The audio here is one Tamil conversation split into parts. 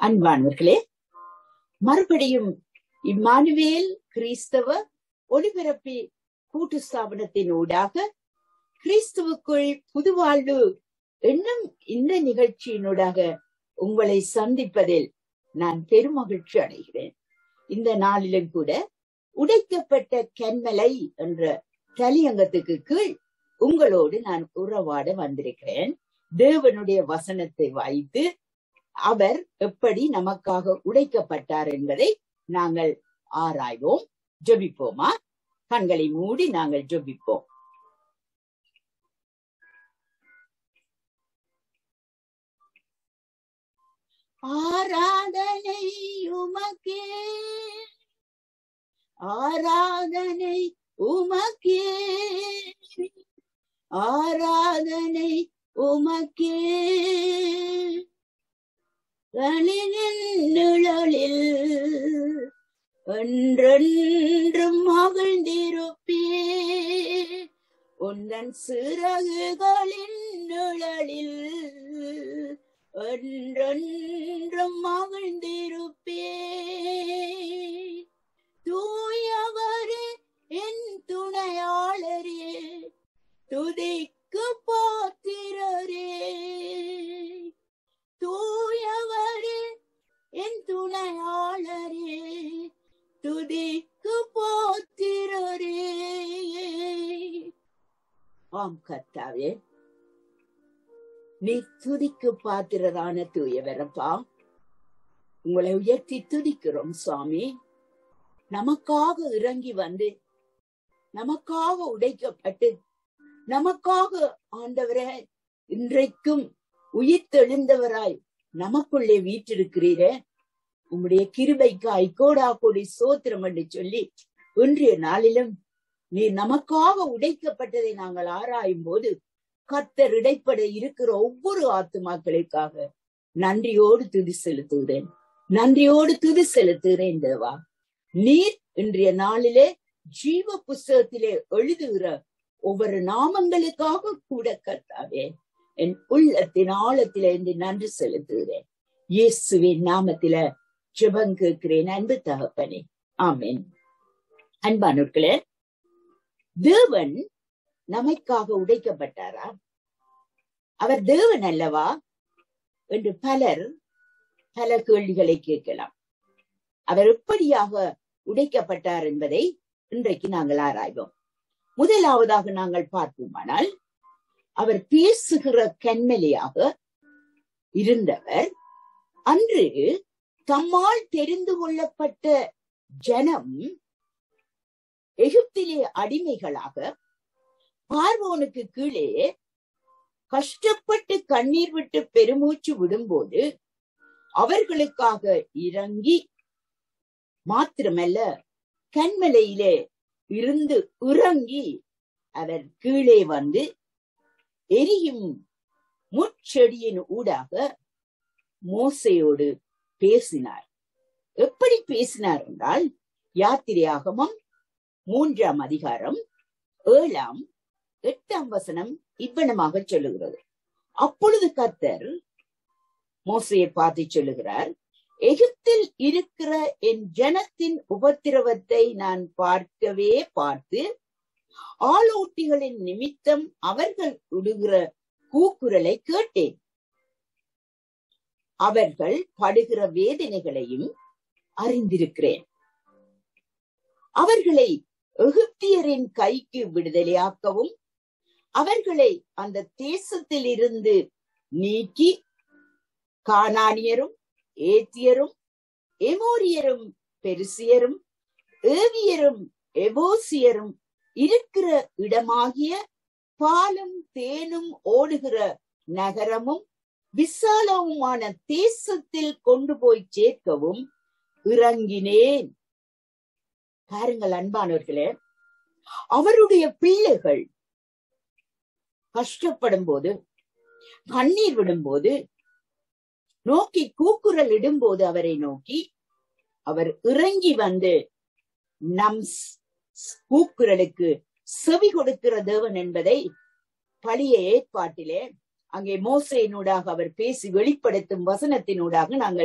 அன்பானவர்களே மறுபடியும் இம்மானுவேல் கிறிஸ்தவ ஒளிபரப்பி கூட்டு ஸ்தாபனத்தின் ஊடாக கிறிஸ்துவுக்குள் புதுவாழ்வு என்னும் இந்த நிகழ்ச்சியினூடாக உங்களை சந்திப்பதில் நான் பெருமகிழ்ச்சி அடைகிறேன் இந்த நாளிலும் கூட உடைக்கப்பட்ட கண்மலை என்ற தலையங்கத்துக்கு கீழ் உங்களோடு நான் உறவாட வந்திருக்கிறேன் தேவனுடைய வசனத்தை வைத்து அவர் எப்படி நமக்காக உடைக்கப்பட்டார் என்பதை நாங்கள் ஆராய்வோம் ஜெபிப்போமா கண்களை மூடி நாங்கள் ஜெபிப்போம் ஆராதனை உமக்கே ஆராதனை உமக்கே ஆராதனை உமக்கே நிழலில் என்றென்றும் மகிழ்ந்திருப்பே உந்தன் சிறகுகளின் நிழலில் என்றென்றும் மகிழ்ந்திருப்பே தூயவரே என் துணையாளரே துதிக்கு பாத்திரரே தூயவரே என் துணையாளரே துதிக்கு போத்திரரே ஆம் கர்த்தாவே நீ துதிக்கு பாத்திரரான தூயவரப்பா உங்களை உயர்த்தி துதிக்கிறோம் சுவாமி நமக்காக இறங்கி வந்து நமக்காக உடைக்கப்பட்டு நமக்காக ஆண்டவரே இன்றைக்கும் உயிர் தெளிந்தவராய் நமக்குள்ளே வீற்றிருக்கிறீரே உம்முடைய கிருபைக்காய் கோடா கோடி சோத்திரம் என்று சொல்லி இன்றைய நாளிலும் நீ நமக்காக உடைக்கப்பட்டதை நாங்கள் ஆராயும் போது கத்தர் இடைப்பட இருக்கிற ஒவ்வொரு ஆத்துமாக்களுக்காக நன்றியோடு துதி செலுத்துகிறேன் நன்றியோடு துதி செலுத்துகிறேன் தேவா நீர் இன்றைய நாளிலே ஜீவ புஸ்தகத்திலே எழுதுகிற ஒவ்வொரு நாமங்களுக்காக கூட கர்த்தாவே என் உள்ளத்தின் ஆழத்தில இருந்து நன்றி செலுத்துகிறேன் இயேசுவின் நாமத்தில ஜெபம் கேட்கிறேன் அன்பு தகப்பனே ஆமேன் அன்பானூர்களே தேவன் நமக்காக உடைக்கப்பட்டாரா அவர் தேவன் அல்லவா என்று பலர் பல கேள்விகளை கேட்கலாம் அவர் எப்படியாக உடைக்கப்பட்டார் என்பதை இன்றைக்கு நாங்கள் ஆராய்வோம் முதலாவதாக நாங்கள் பார்ப்போமானால் அவர் பேசுகிற கண்மலையாக இருந்தவர் அன்று தம்மால் தெரிந்து கொள்ளப்பட்ட ஜனம் எகிப்திலே அடிமைகளாக பார்வோனுக்கு கீழே கஷ்டப்பட்டு கண்ணீர் விட்டு பெருமூச்சு விடும்போது அவர்களுக்காக இறங்கி மாத்திரமல்ல கண்மலையிலே இருந்து இறங்கி அவர் கீழே வந்து எரியும் முச்செடியின் ஊடாக மோசையோடு பேசினார் எப்படி பேசினார் என்றால் யாத்திரையாகமம் மூன்றாம் அதிகாரம் ஏழாம் எட்டாம் வசனம் இவ்வனமாக சொல்லுகிறது அப்பொழுது கத்தர் மோசையை பார்த்து சொல்லுகிறார் எகிப்தில் இருக்கிற என் ஜனத்தின் உபத்திரவத்தை நான் பார்க்கவே பார்த்து ஆளோட்டிகளின் நிமித்தம் அவர்கள் விடுகிற கூக்குரலை கேட்டேன் அவர்கள் படுகிற வேதனைகளையும் அறிந்திருக்கிறேன் அவர்களை எகிப்தியரின் கைக்கு விடுதலையாக்கவும் அவர்களை அந்த தேசத்தில் இருந்து நீக்கி கானானியரும் ஏத்தியரும் எமோரியரும் பெருசியரும் ஏவியரும் எபோசியரும் இருக்கிற இடமாகிய பாலும் தேனும் ஓடுகிற நகரமும் விசாலவுமான தேசத்தில் கொண்டு போய் சேர்க்கவும் இறங்கினேன் பாருங்கள் அன்பானவர்களே அவருடைய பிள்ளைகள் கஷ்டப்படும் போது கண்ணீர் விடும்போது நோக்கி கூக்குரல் இடும்போது அவரை நோக்கி அவர் இறங்கி வந்து நம் கூக்குரலுக்கு செவி கொடுக்கிற தேவன் என்பதை பழைய ஏற்பாட்டிலே அங்கே மோசையினூடாக அவர் பேசி வெளிப்படுத்தும் வசனத்தினூடாக நாங்கள்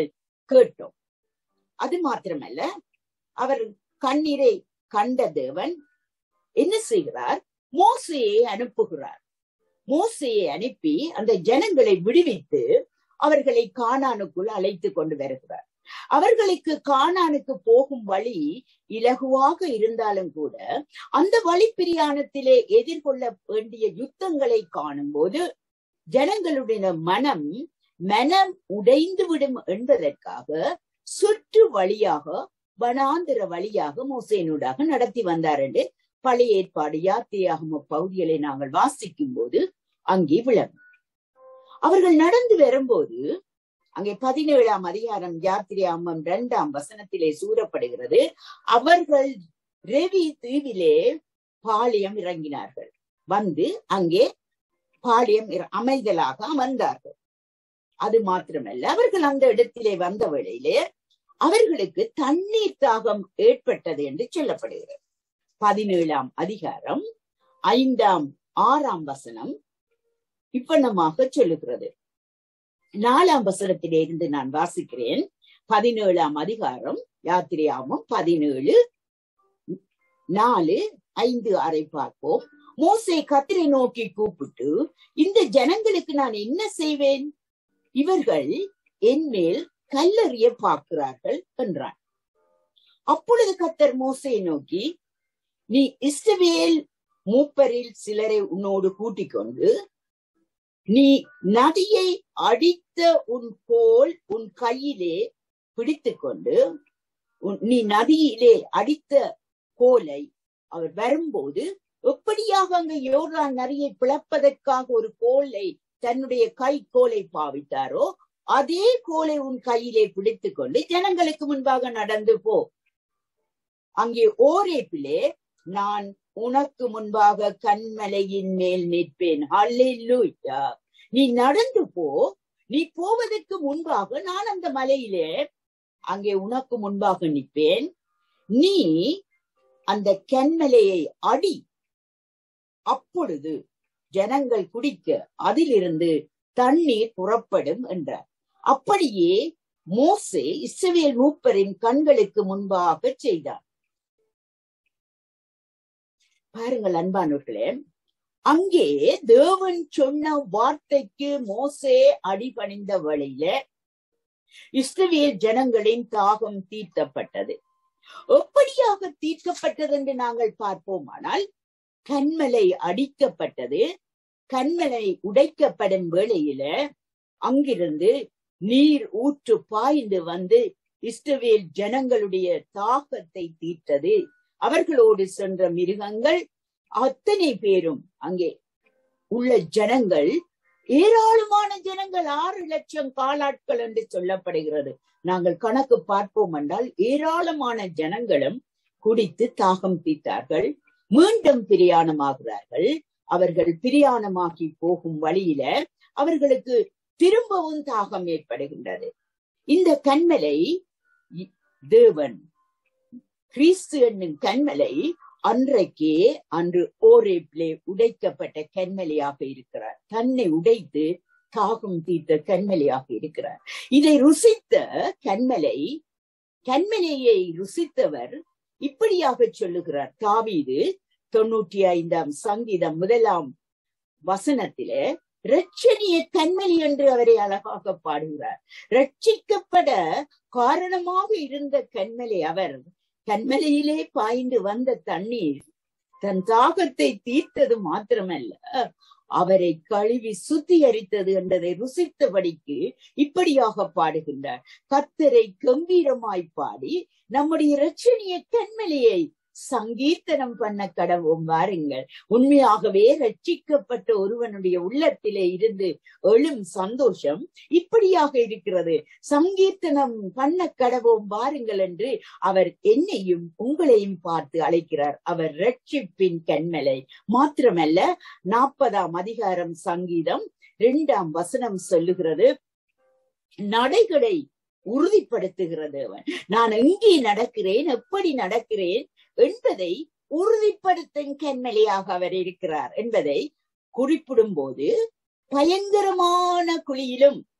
கேட்டோம் அது மாத்திரமல்ல அவர் கண்ணீரை கண்ட தேவன் என்ன செய்கிறார் மோசையை அனுப்புகிறார் மோசையை அனுப்பி அந்த ஜனங்களை விடுவித்து அவர்களை கானானுக்குள் அழைத்து கொண்டு வருகிறார் அவர்களுக்கு கானானுக்கு போகும் வழி இலகுவாக இருந்தாலும் கூட அந்த வழி பிரியாணத்திலே எதிர்கொள்ள வேண்டிய யுத்தங்களை காணும் போது ஜனங்களுடைய மனம் மனம் உடைந்து விடும் என்பதற்காக சுற்று வழியாக வனாந்திர வழியாக மோசேனூடாக நடத்தி வந்தார் என்று பழைய ஏற்பாடு யாத்திரையாகும் பகுதிகளை நாங்கள் வாசிக்கும் போது அங்கே விளங்கும் அவர்கள் நடந்து வரும்போது அங்கே பதினேழாம் அதிகாரம் யாத்திரையாமம் இரண்டாம் வசனத்திலே சூறப்படுகிறது அவர்கள் ரெவி தீவிலே பாளையம் இறங்கினார்கள் வந்து அங்கே பாளையம் அமைதலாக அமர்ந்தார்கள் அது மாத்திரமல்ல அவர்கள் அந்த இடத்திலே வந்த வேளையிலே அவர்களுக்கு தண்ணீர் தாகம் ஏற்பட்டது என்று சொல்லப்படுகிறது பதினேழாம் அதிகாரம் ஐந்தாம் ஆறாம் வசனம் இப்பண்ணமாக சொல்லுகிறது நாலாம் வசனத்திலே இருந்து நான் வாசிக்கிறேன் பதினேழாம் அதிகாரம் யாத்திரையாமம் பதினேழு நாலு ஐந்து ஆறை பார்ப்போம் மோசே கத்திரை நோக்கி கூப்பிட்டு இந்த ஜனங்களுக்கு நான் என்ன செய்வேன் இவர்கள் என் மேல் கல்லறிய பார்க்கிறார்கள் என்றான் அப்பொழுது கத்தர் மோசையை நோக்கி நீ இஸ்ரவேல் மூப்பரில் சிலரை உன்னோடு கூட்டிக் கொண்டு நீ நதியை அடித்த உன் கோல் உன் கையிலே பிடித்துக்கொண்டு நீ நதியிலே அடித்த கோலை அவர் வரும்போது எப்படியாக அங்க யோர்தான் நரியை பிளப்பதற்காக ஒரு கோலை தன்னுடைய கை கோலை பாவித்தாரோ அதே கோலை உன் கையிலே பிடித்துக் கொண்டு ஜனங்களுக்கு முன்பாக நடந்து போ அங்கே ஓரேப்பிலே நான் உனக்கு முன்பாக கண்மலையின் மேல் நிற்பேன் அல்லேலூயா நீ நடந்து போ நீ போவதற்கு முன்பாக நான் அந்த மலையிலே அங்கே உனக்கு முன்பாக நிற்பேன் நீ அந்த கண்மலையை அடி அப்பொழுது ஜனங்கள் குடிக்க அதிலிருந்து தண்ணீர் புறப்படும் என்றார் அப்படியே மோசே இஸ்ரவேல் மூப்பரின் கண்களுக்கு முன்பாக செய்தார் பாருங்கள் அன்பானவர்களே அங்கே தேவன் சொன்ன வார்த்தைக்கு மோசே அடிபணிந்த வழியில இஸ்ரவேல் ஜனங்களின் தாகம் தீர்த்தப்பட்டது எப்படியாக தீர்க்கப்பட்டது என்று நாங்கள் பார்ப்போமானால் கண்மலை அடிக்கப்பட்டது கண்மலை உடைக்கப்படும் வேளையில அங்கிருந்து நீர் ஊற்று பாய்ந்து வந்து இஸ்ரவேல் ஜனங்களுடைய தாகத்தை தீர்த்தது அவர்களோடு சென்ற மிருகங்கள் அத்தனை பேரும் அங்கே உள்ள ஜனங்கள் ஏராளமான ஜனங்கள் ஆறு லட்சம் காலாட்கள் என்று சொல்லப்படுகிறது நாங்கள் கணக்கு பார்ப்போம் என்றால் ஏராளமான ஜனங்களும் குடித்து தாகம் தீர்த்தார்கள் மீண்டும் பிரியாணமாகிறார்கள் அவர்கள் பிரியாணமாகி போகும் வழியில அவர்களுக்கு திரும்பவும் தாகம் ஏற்படுகின்றது இந்த கண்மலை தேவன் கிறிஸ்து என்னும் கண்மலை அன்றைக்கே அன்று ஓரேப்லே உடைக்கப்பட்ட கண்மலையாக இருக்கிறார் தன்னை உடைத்து தாகம் தீர்த்த கண்மலையாக இருக்கிறார் இதை ருசித்த கண்மலை கண்மலையை ருசித்தவர் இப்படியாக சொல்லுகிறார் தாவீது தொண்ணூற்றி ஐந்தாம் சங்கீதம் முதலாம் வசனத்திலே ரட்சணிய கண்மணி என்று அவரை அழகாக பாடுகிறார் ரட்சிக்கப்பட காரணமாக இருந்த கண்மலை அவர் கண்மலையிலே பாய்ந்து வந்த தண்ணீர் தன் தாகத்தை தீர்த்தது மாத்திரமல்ல அவரை கழுவி சுத்திகரித்தது என்றதை ருசித்தபடிக்கு இப்படியாக பாடுகின்றார் கத்தரை கம்பீரமாய் பாடி நம்முடைய இரட்சணிய கண்மலையை சங்கீர்த்தனம் பண்ண கடவும் வாருங்கள் உண்மையாகவே ரட்சிக்கப்பட்ட ஒருவனுடைய உள்ளத்திலே இருந்து எழும் சந்தோஷம் இப்படியாக இருக்கிறது சங்கீர்த்தனம் பண்ண கடவும் வாருங்கள் என்று அவர் என்னையும் உங்களையும் பார்த்து அழைக்கிறார் அவர் ரட்சிப்பின் கண்மலை மாத்திரமல்ல நாற்பதாம் அதிகாரம் சங்கீதம் இரண்டாம் வசனம் சொல்லுகிறது நடைகளை உறுதிப்படுத்துகிறது அவன் நான் எங்கே நடக்கிறேன் எப்படி நடக்கிறேன் என்பதை உறுதிப்படுத்தும் கண்மலையாக அவர் இருக்கிறார் என்பதை குறிப்பிடும் போது பயங்கரமான குழியிலும்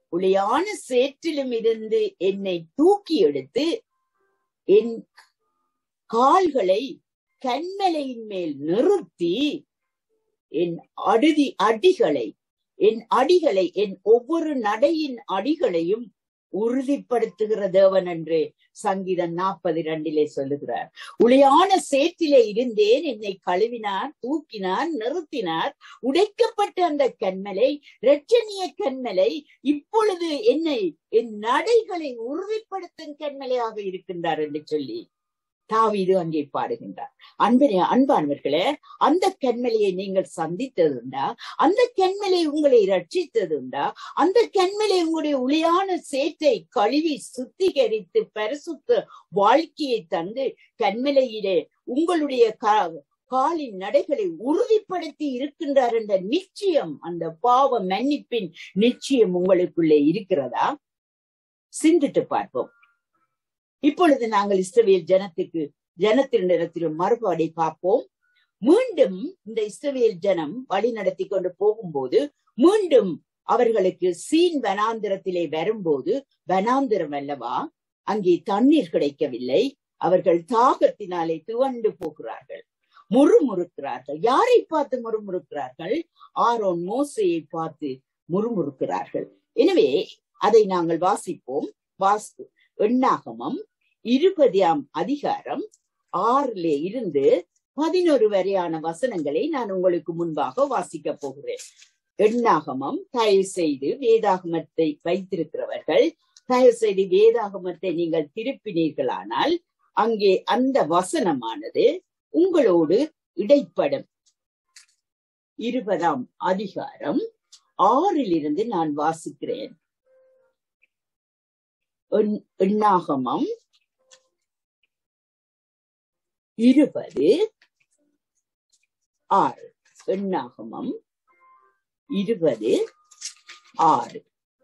உளையான சேற்றிலும் இருந்து என்னை தூக்கி எடுத்து என் கால்களை கண்மலையின் மேல் நிறுத்தி என் அடுதி அடிகளை என் அடிகளை என் ஒவ்வொரு நடையின் அடிகளையும் உறுதிப்படுத்துகிற தேவன் என்று சங்கீதம் நாற்பது இரண்டிலே சொல்லுகிறார் உளையான சேற்றிலே இருந்தேன் என்னை கழுவினார் தூக்கினார் நிறுத்தினார் உடைக்கப்பட்ட அந்த கண்மலை இரட்சணிய கண்மலை இப்பொழுது என்னை என் நடைகளை உறுதிப்படுத்தும் கண்மலையாக இருக்கின்றார் என்று சொல்லி தாவீது அங்கே பாடுகின்றார் அன்பின அன்பானவர்களே அந்த கண்மலையை நீங்கள் சந்தித்ததுண்டா அந்த கண்மலை உங்களை ரட்சித்ததுண்டா அந்த கண்மலை உங்களுடைய உளியான சேற்றை கழுவி சுத்திகரித்து பரிசுத்த வாழ்க்கையை தந்து கண்மலையிலே உங்களுடைய காலின் நடைகளை உறுதிப்படுத்தி இருக்கின்றார் என்ற நிச்சயம் அந்த பாவ மன்னிப்பின் நிச்சயம் உங்களுக்குள்ளே இருக்கிறதா சிந்தித்து பார்ப்போம் இப்பொழுது நாங்கள் இஸ்ரவேல் ஜனத்துக்கு ஜனத்தினிடத்திலும் மறுபாடை பார்ப்போம் மீண்டும் இந்த இஸ்ரவேல் ஜனம் வழி நடத்தி கொண்டு போகும்போது மீண்டும் அவர்களுக்கு சீன் வனாந்திரத்திலே வரும்போது வனாந்திரம் அல்லவா அங்கே தண்ணீர் கிடைக்கவில்லை அவர்கள் தாகத்தினாலே துவண்டு போகிறார்கள் முறுமுறுக்கிறார்கள் யாரை பார்த்து முறுமுறுக்கிறார்கள் ஆரோன் மோசையை பார்த்து முறுமுறுக்கிறார்கள் எனவே அதை நாங்கள் வாசிப்போம் வாஸ்து எண்ணாகமம் இருபதாம் அதிகாரம் ஆறிலே இருந்து பதினொரு வரையான வசனங்களை நான் உங்களுக்கு முன்பாக வாசிக்க போகிறேன் எண்ணாகமம் தயவு செய்து வேதாகமத்தை வைத்திருக்கிறவர்கள் தயவு செய்து வேதாகமத்தை நீங்கள் திருப்பினீர்களானால் அங்கே அந்த வசனமானது உங்களோடு இடைப்படும் இருபதாம் அதிகாரம் ஆறிலிருந்து நான் வாசிக்கிறேன் எண்ணாகமம் இருபது ஆறு எண்ணாகமம் இருபது ஆறு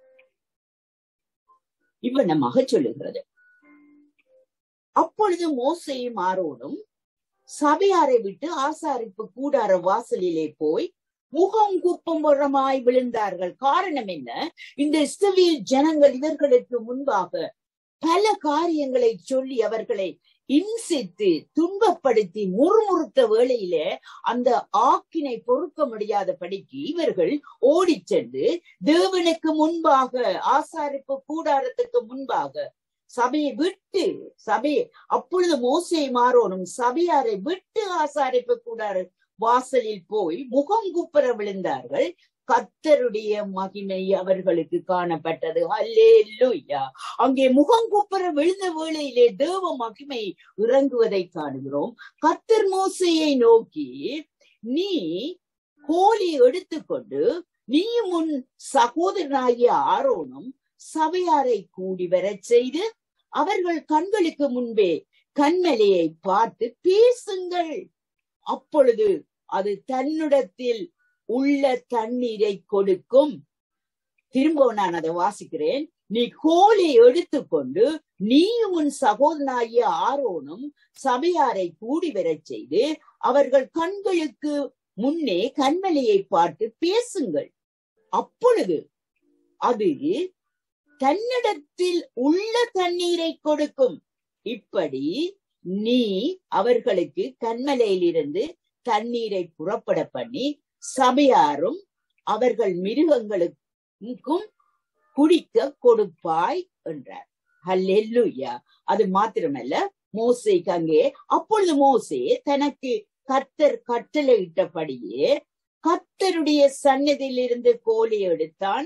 இவ்வனமாக சொல்லுகிறது அப்பொழுது மோசையும் ஆரோனும் சபையாரை விட்டு ஆசாரிப்பு கூடார வாசலிலே போய் முகம் குப்பம்புறமாய் விழுந்தார்கள் காரணம் என்ன இந்த இஸ்ரவேல் ஜனங்கள் இவர்களுக்கு முன்பாக பல காரியங்களை சொல்லி அவர்களை இன்சித்து துன்பப்படுத்தி முறுமுறுத்த வேளையிலே அந்த ஆக்கினை பொறுக்க முடியாத படிக்கு இவர்கள் ஓடி சென்று தேவனுக்கு முன்பாக ஆசாரிப்பு கூடாரத்துக்கு முன்பாக சபையை விட்டு சபையை அப்பொழுது மோசை மாறோனும் சபையாரை விட்டு ஆசாரிப்பு கூடார வாசலில் போய் முகம் குப்புற விழுந்தார்கள் கத்தருடைய மகிமை அவர்களுக்கு காணப்பட்டது அல்லேலூயா அங்கே முகம் குப்புற விழுந்த வேளையிலே தேவ மகிமை இறங்குவதை காணுகிறோம் கத்தர் மோசையை நோக்கி நீ கோழி எடுத்துக்கொண்டு நீயும் உன் சகோதரனாகிய ஆரோனும் சபையாரை கூடி வரச் செய்து அவர்கள் கண்களுக்கு முன்பே கண்மலையை பார்த்து பேசுங்கள் அப்பொழுது அது தன்னிடத்தில் உள்ள தண்ணீரை கொடுக்கும் திரும்பவும் நான் அதை வாசிக்கிறேன் நீ கோழி எடுத்துக்கொண்டு நீயும் உன் சகோதரனாகிய ஆரோனும் சபையாரை கூடி வரச் செய்து அவர்கள் கண்களுக்கு முன்னே கண்மலையை பார்த்து பேசுங்கள் அப்பொழுது அது தன்னிடத்தில் உள்ள தண்ணீரை கொடுக்கும் இப்படி நீ அவர்களுக்கு கண்மலையிலிருந்து தண்ணீரை புறப்பட பண்ணி சபையாரும் அவர்கள் மிருகங்களுக்கும் குடிக்க கொடுப்பாய் என்றார் ஹல்லெல்லுயா அது மாத்திரமல்ல மோசைக்கு அங்கே அப்பொழுது மோசே தனக்கு கத்தர் கட்டளையிட்டபடியே கத்தருடைய சன்னதியிலிருந்து கோழி எடுத்தான்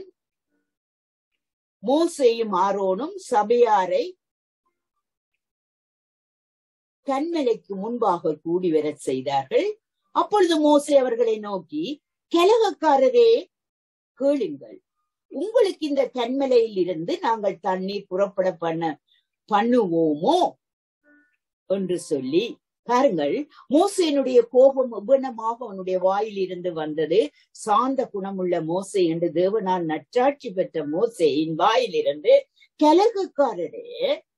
மோசையும் ஆரோனும் சபையாரை கண்மலைக்கு முன்பாக கூடி வரச் செய்தார்கள் அப்பொழுது மோசே அவர்களை நோக்கி கலகக்காரரே கேளுங்கள் உங்களுக்கு இந்த கண்மலையில் இருந்து நாங்கள் தண்ணீர் புறப்பட பண்ண பண்ணுவோமோ என்று சொல்லி பாருங்கள் மோசையினுடைய கோபம் உபனமாக அவனுடைய வாயில் இருந்து வந்தது சாந்த குணமுள்ள மோசை என்று தேவனால் நற்றாட்சி பெற்ற மோசையின் வாயிலிருந்து கலகக்காரரே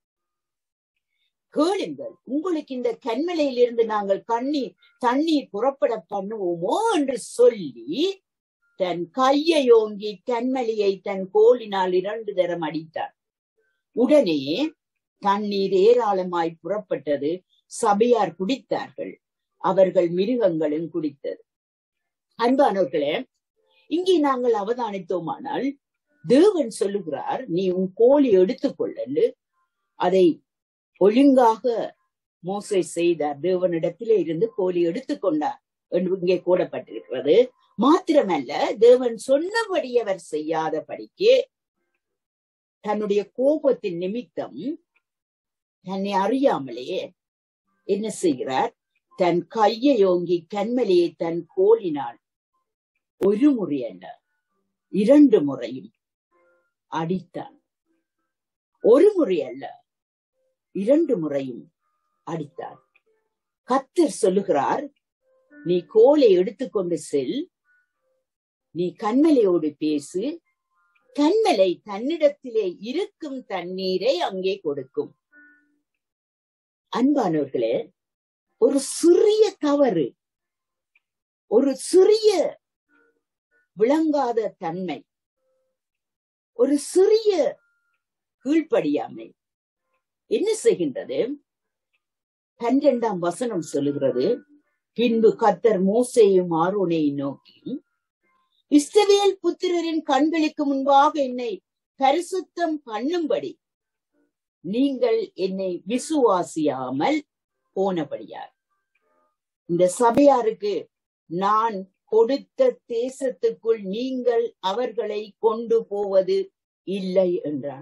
கேளுங்கள் உங்களுக்கு இந்த கண்மலையிலிருந்து நாங்கள் கண்ணீர் தண்ணீர் புறப்பட பண்ணுவோமோ என்று சொல்லி தன் கையை ஓங்கி கண்மலியை தன் கோலினால் இரண்டு தரம் அடித்தார் உடனே தண்ணீர் ஏராளமாய் புறப்பட்டது சபையார் குடித்தார்கள் அவர்கள் மிருகங்களும் குடித்தது அன்பானவர்களே இங்கே நாங்கள் அவதானித்தோமானால் தேவன் சொல்லுகிறார் நீ உன் கோழி எடுத்துக்கொள்ளு அதை ஒழுங்காக மோசை செய்தார் தேவனிடத்திலே இருந்து கோழி எடுத்துக்கொண்டார் என்று இங்கே கூடப்பட்டிருக்கிறது மாத்திரமல்ல தேவன் சொன்னபடி அவர் செய்யாதபடிக்கு தன்னுடைய கோபத்தின் நிமித்தம் தன்னை அறியாமலே என்ன செய்கிறார் தன் கையை ஓங்கி கண்மலையை தன் கோலினால் ஒரு முறை அல்ல இரண்டு முறையும் அடித்தான் ஒரு முறை அல்ல இரண்டு முறையும் அடித்தான் கத்தர் சொல்லுகிறார் நீ கோலை எடுத்துக்கொண்டு செல் நீ கண்மலையோடு பேசு கண்மலை தன்னிடத்திலே இருக்கும் தண்ணீரை அங்கே கொடுக்கும் அன்பானவர்களே ஒரு சிறிய தவறு ஒரு சிறிய விளங்காத தன்மை ஒரு சிறிய கீழ்ப்படியாமை என்ன செய்கின்றது பன்னிரெண்டாம் வசனம் சொல்லுகிறது பின்பு கத்தர் மோசையும் ஆரோனையும் நோக்கி இஸ்ரவேல் புத்திரரின் கண்களுக்கு முன்பாக என்னை பரிசுத்தம் பண்ணும்படி நீங்கள் என்னை விசுவாசியாமல் போனபடியார் இந்த சபையாருக்கு நான் கொடுத்த தேசத்துக்குள் நீங்கள் அவர்களை கொண்டு போவது இல்லை என்றார்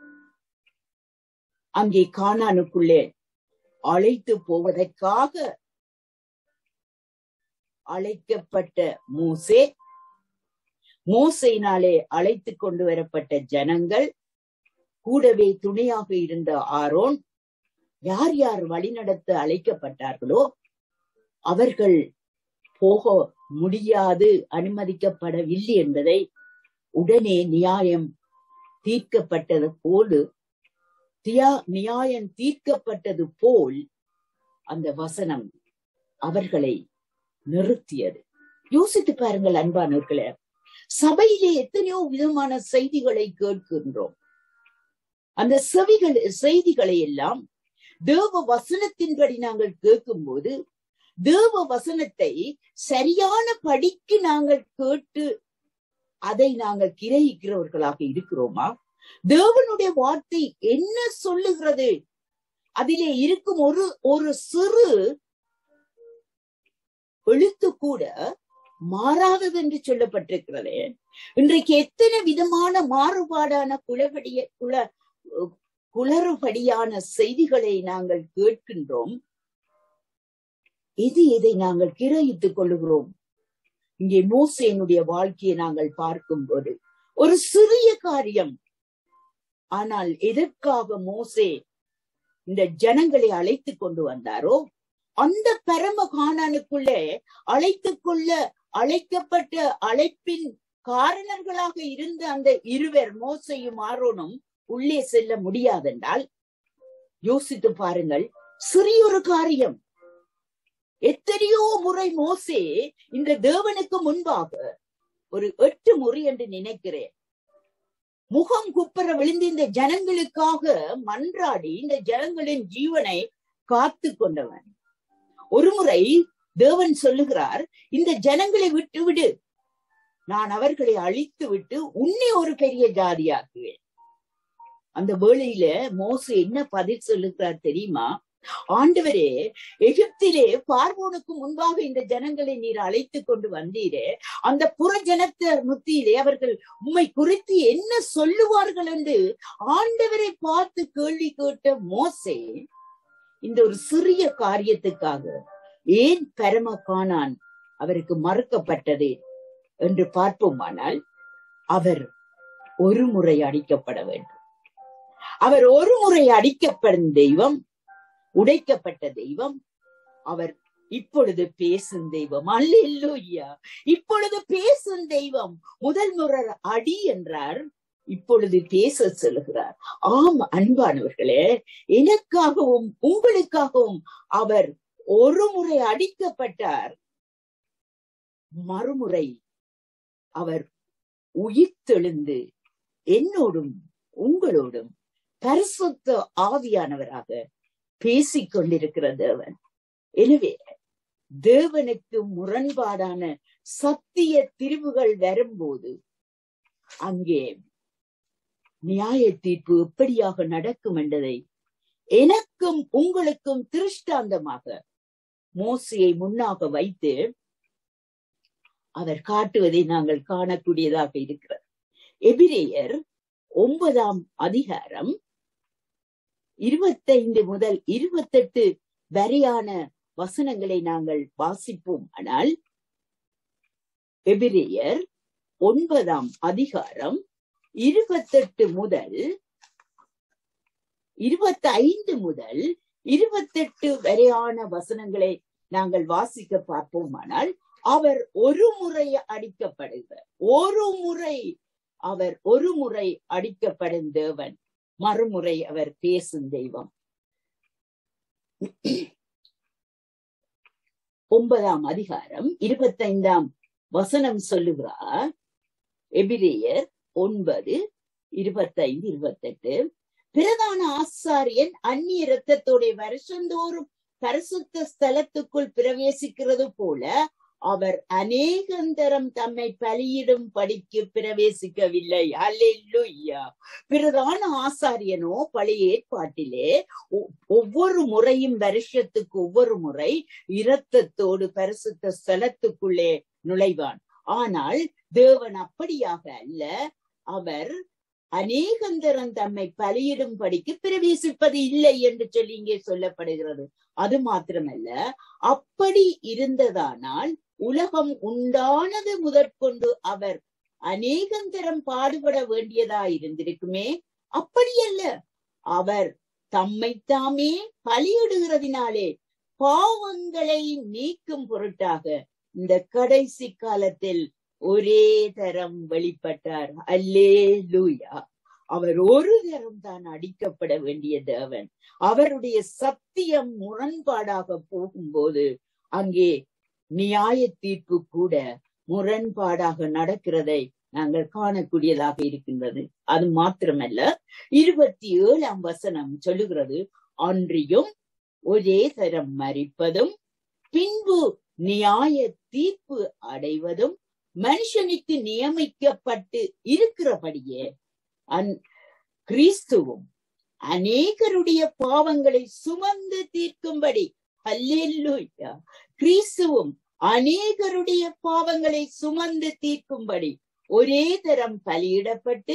அங்கே கானானுக்குள்ளே அழைத்து போவதற்காக அழைக்கப்பட்ட மூசே மோசையினாலே அழைத்து கொண்டு வரப்பட்ட ஜனங்கள் கூடவே துணையாக இருந்த ஆரோன் யார் யார் வழிநடத்த அழைக்கப்பட்டார்களோ அவர்கள் போக முடியாது அனுமதிக்கப்படவில்லை என்பதை உடனே நியாயம் தீர்க்கப்பட்டது போல தியா நியாயம் தீர்க்கப்பட்டது போல் அந்த வசனம் அவர்களை நிறுத்தியது யோசித்து பாருங்கள் அன்பானவர்களே சபையிலே எத்தனையோ விதமான செய்திகளை கேட்கின்றோம் அந்த செவிகள் செய்திகளை எல்லாம் தேவ வசனத்தின்படி நாங்கள் கேட்கும் போது தேவ வசனத்தை சரியான படிக்கு நாங்கள் கேட்டு அதை நாங்கள் கிரகிக்கிறவர்களாக இருக்கிறோமா தேவனுடைய வார்த்தை என்ன சொல்லுகிறது அதிலே இருக்கும் ஒரு ஒரு சிறு எழுத்து கூட மாறாதது என்று சொல்லப்பட்டிருக்கிறது இன்றைக்கு எத்தனை விதமான மாறுபாடான குளபடிய குல குளறுபடியான செய்திகளை நாங்கள் கேட்கின்றோம் எது எதை நாங்கள் கிரகித்துக் கொள்ளுகிறோம் இங்கே மோசேனுடைய வாழ்க்கையை நாங்கள் பார்க்கும் போது ஒரு சிறிய காரியம் ஆனால் எதற்காக மோசே இந்த ஜனங்களை அழைத்து கொண்டு வந்தாரோ அந்த பரம காணானுக்குள்ளே அழைத்து கொள்ள அழைக்கப்பட்ட அழைப்பின் காரணர்களாக இருந்த அந்த இருவர் மோசையும் ஆரோனும் உள்ளே செல்ல முடியாதென்றால் யோசித்து பாருங்கள் சிறியொரு காரியம் எத்தனையோ முறை மோசே இந்த தேவனுக்கு முன்பாக ஒரு எட்டு முறை என்று நினைக்கிறேன் முகம் குப்பர விழுந்து இந்த ஜனங்களுக்காக மன்றாடி இந்த ஜனங்களின் ஜீவனை காத்து கொண்டவன் ஒரு முறை தேவன் சொல்லுகிறார் இந்த ஜனங்களை விட்டு விடு நான் அவர்களை அழித்து விட்டு உன்னை ஒரு பெரிய ஜாதியாக்குவேன் அந்த வேளையில மோசு என்ன பதில் சொல்லுகிறார் தெரியுமா ஆண்டவரே எகிப்திலே பார்வோனுக்கு முன்பாக இந்த ஜனங்களை நீர் அழைத்து கொண்டு வந்தீரே அந்த புற ஜனத்தர் முத்தியிலே அவர்கள் உம்மை குறித்து என்ன சொல்லுவார்கள் என்று ஆண்டவரை பார்த்து கேள்வி கேட்ட மோசே இந்த ஒரு சிறிய காரியத்துக்காக ஏன் பரம காணான் அவருக்கு மறுக்கப்பட்டது என்று பார்ப்போமானால் அவர் ஒரு முறை அடிக்கப்பட வேண்டும் அவர் ஒரு முறை அடிக்கப்படும் தெய்வம் உடைக்கப்பட்ட தெய்வம் அவர் இப்பொழுது பேசும் தெய்வம் அல்லா இப்பொழுது பேசும் தெய்வம் முதல் முறை அடி என்றார் இப்பொழுது பேச சொல்லுகிறார் ஆம் அன்பானவர்களே எனக்காகவும் உங்களுக்காகவும் அவர் ஒரு முறை அடிக்கப்பட்டார் மறுமுறை அவர் உயிர்த்தெழுந்து என்னோடும் உங்களோடும் பரிசுத்த ஆவியானவராக பேசிக் கொண்டிருக்கிற தேவன் எனவே தேவனுக்கு முரண்பாடான சத்திய திரிவுகள் வரும்போது அங்கே நியாய தீர்ப்பு எப்படியாக நடக்கும் என்பதை எனக்கும் உங்களுக்கும் திருஷ்டாந்தமாக மோசையை முன்னாக வைத்து அவர் காட்டுவதை நாங்கள் காணக்கூடியதாக இருக்கிறது எபிரேயர் ஒன்பதாம் அதிகாரம் இருபத்தைந்து முதல் இருபத்தெட்டு வரையான வசனங்களை நாங்கள் வாசிப்போம் ஆனால் எபிரேயர் ஒன்பதாம் அதிகாரம் இருபத்தெட்டு முதல் இருபத்தி ஐந்து முதல் இருபத்தெட்டு வரையான வசனங்களை நாங்கள் வாசிக்க பார்ப்போமானால் அவர் ஒரு முறை அடிக்கப்படுகிறார் ஒரு முறை அவர் ஒரு முறை அடிக்கப்படும் தேவன் மறுமுறை அவர் பேசும் தெய்வம் ஒன்பதாம் அதிகாரம் இருபத்தைந்தாம் வசனம் சொல்லுகிறார் எபிரேயர் ஒன்பது இருபத்தைந்து இருபத்தெட்டு பிரதான ஆசாரியன் அந்நிய இரத்தத்தோட வருஷந்தோறும் பரிசுத்த ஸ்தலத்துக்குள் பிரவேசிக்கிறது போல அவர் அநேகந்தரம் தம்மை பலியிடும் படிக்கு பிரவேசிக்கவில்லை அல்லேலூயா பிரதான ஆசாரியனோ பழைய ஏற்பாட்டிலே ஒவ்வொரு முறையும் வருஷத்துக்கு ஒவ்வொரு முறை இரத்தத்தோடு பரிசுத்த ஸ்தலத்துக்குள்ளே நுழைவான் ஆனால் தேவன் அப்படியாக அல்ல அவர் அநேகந்தரம் தம்மை பலியிடும்படிக்கு பிரவேசிப்பது இல்லை என்று சொல்லி இங்கே சொல்லப்படுகிறது அது மாத்திரமல்ல அப்படி இருந்ததானால் உலகம் உண்டானது முதற்கொண்டு அவர் அநேகந்தரம் பாடுபட வேண்டியதா இருந்திருக்குமே அப்படியல்ல அவர் தம்மை தாமே பலியிடுகிறதினாலே பாவங்களை நீக்கும் பொருட்டாக இந்த கடைசி காலத்தில் ஒரே தரம் வெளிப்பட்டார் அல்லே லூயா அவர் ஒரு தரம் தான் அடிக்கப்பட வேண்டிய தேவன் அவருடைய சத்தியம் முரண்பாடாக போகும்போது அங்கே நியாய தீர்ப்பு கூட முரண்பாடாக நடக்கிறதை நாங்கள் காணக்கூடியதாக இருக்கின்றது அது மாத்திரமல்ல இருபத்தி ஏழாம் வசனம் சொல்லுகிறது அன்றியும் ஒரே தரம் மறிப்பதும் பின்பு நியாய தீர்ப்பு அடைவதும் மனுஷனுக்கு நியமிக்கப்பட்டு இருக்கிறபடியே அந் கிறிஸ்துவும் அநேகருடைய பாவங்களை சுமந்து தீர்க்கும்படி அல்லேலூயா கிறிஸ்துவும் அநேகருடைய பாவங்களை சுமந்து தீர்க்கும்படி ஒரே தரம் பலியிடப்பட்டு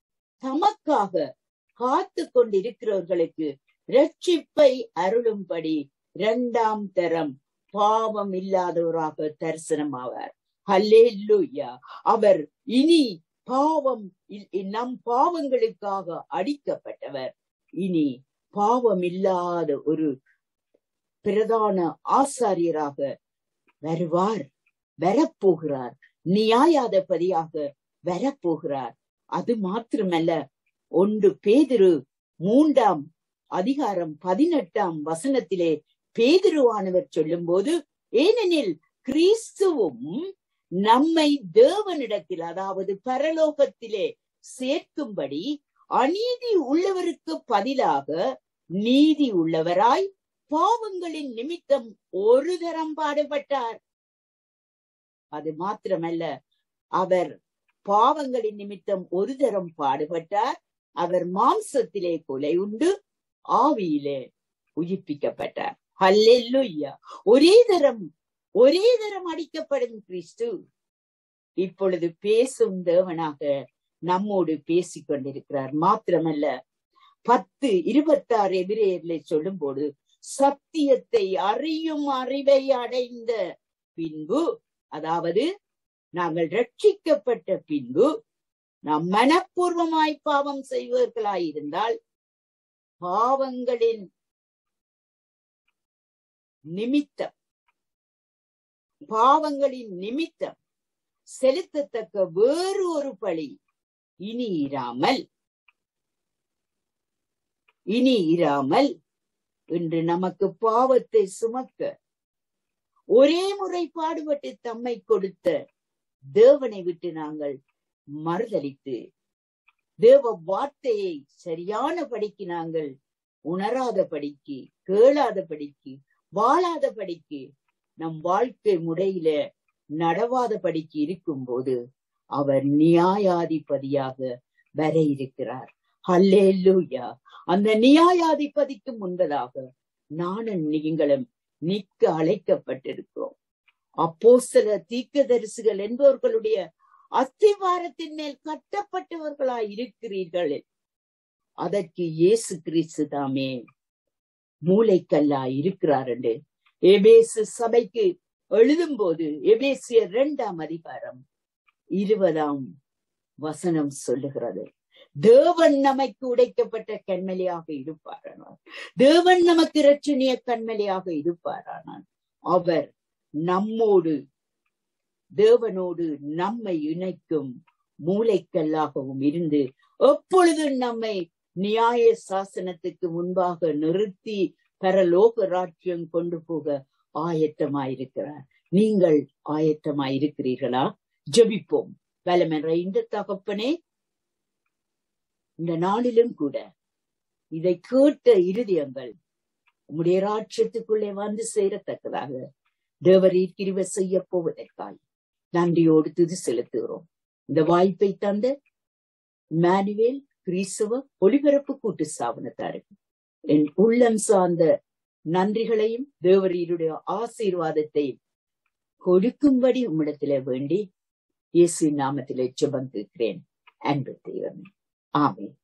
தமக்காக காத்து கொண்டிருக்கிறவர்களுக்கு ரட்சிப்பை அருளும்படி இரண்டாம் தரம் பாவம் இல்லாதவராக தரிசனமாவார் ஹல்லேலூயா அவர் இனி பாவம் நம் பாவங்களுக்காக அடிக்கப்பட்டவர் இனி பாவம் இல்லாத ஒரு பிரதான ஆசாரியராக வருவார் வரப்போகிறார் நியாயாதபதியாக வரப்போகிறார் அது மாத்திரமல்ல ஒன்று பேதிரு மூன்றாம் அதிகாரம் பதினெட்டாம் வசனத்திலே பேதிருவானவர் சொல்லும் போது ஏனெனில் கிறிஸ்துவும் நம்மை தேவனிடத்தில் அதாவது பரலோகத்திலே சேர்க்கும்படி அநீதி உள்ளவருக்கு பதிலாக நீதி உள்ளவராய் பாவங்களின் நிமித்தம் ஒரு தரம் பாடுபட்டார் அது மாத்திரமல்ல அவர் பாவங்களின் நிமித்தம் ஒரு தரம் பாடுபட்டார் அவர் மாம்சத்திலே கொலை உண்டு ஆவியிலே உயிர்ப்பிக்கப்பட்டார் ஹல்லெல்லுயா ஒரே தரம் ஒரே தரம் அடிக்கப்படும் கிறிஸ்து இப்பொழுது பேசும் தேவனாக நம்மோடு பேசிக் கொண்டிருக்கிறார் மாத்திரமல்ல பத்து இருபத்தாறு எதிரேயர்ல சொல்லும் போது சத்தியத்தை அறியும் அறிவை அடைந்த பின்பு அதாவது நாங்கள் ரட்சிக்கப்பட்ட பின்பு நாம் மனப்பூர்வமாய் பாவம் செய்வர்களாயிருந்தால் பாவங்களின் நிமித்தம் பாவங்களின் நிமித்தம் செலுத்தத்தக்க வேறு ஒரு பழி இனி இராமல் இனி இராமல் இன்று நமக்கு பாவத்தை சுமக்க ஒரே முறை பாடுபட்டு தம்மை கொடுத்த தேவனை விட்டு நாங்கள் மறுதலித்து தேவ வார்த்தையை சரியான படிக்கு நாங்கள் உணராத படிக்கு கேளாத படிக்கு வாழாத படிக்கு நம் வாழ்க்கை முறையில நடவாத படிக்கு இருக்கும் போது அவர் நியாயாதிபதியாக வர இருக்கிறார் ஹல்லேலூயா அந்த நியாயாதிபதிக்கு முன்பதாக நானும் நீங்களும் நிற்க அழைக்கப்பட்டிருக்கிறோம் அப்போ சில தீர்க்கதரிசிகள் என்பவர்களுடைய அஸ்திவாரத்தின் மேல் கட்டப்பட்டவர்களாய் இருக்கிறீர்கள் அதற்கு இயேசு கிறிஸ்து தாமே மூளைக்கல்லா இருக்கிறார் என்று எபேசு சபைக்கு எழுதும் போது எபேசிய இரண்டாம் அதிகாரம் இருபதாம் வசனம் சொல்லுகிறது தேவன் நமக்கு உடைக்கப்பட்ட கண்மலையாக இருப்பாரானால் தேவன் நமக்கு இரட்சணிய கண்மலையாக இருப்பாரானால் அவர் நம்மோடு தேவனோடு நம்மை இணைக்கும் மூளைக்கல்லாகவும் இருந்து எப்பொழுதும் நம்மை நியாய சாசனத்துக்கு முன்பாக நிறுத்தி பரலோக ராஜ்யம் கொண்டு போக ஆயத்தமாயிருக்கிறார் நீங்கள் ஆயத்தமாயிருக்கிறீர்களா ஜெபிப்போம் பலமென்ற இந்த தகப்பனே இந்த நாளிலும் கூட இதை கேட்ட இருதயங்கள் உம்முடைய ராட்சத்துக்குள்ளே வந்து சேரத்தக்கதாக தேவரீர் கிருவ செய்ய போவதற்காய் நன்றியோடு துதி செலுத்துகிறோம் இந்த வாய்ப்பை தந்த மேனுவேல் கிறிஸ்தவ ஒளிபரப்பு கூட்டு ஸ்தாபனத்தாருக்கு என் உள்ளம் சார்ந்த நன்றிகளையும் தேவரீருடைய ஆசீர்வாதத்தையும் கொடுக்கும்படி உம்மிடத்திலே வேண்டி இயேசு நாமத்திலே ஜெபம் கேட்கிறேன் அன்பு தெய்வமே ஆமென்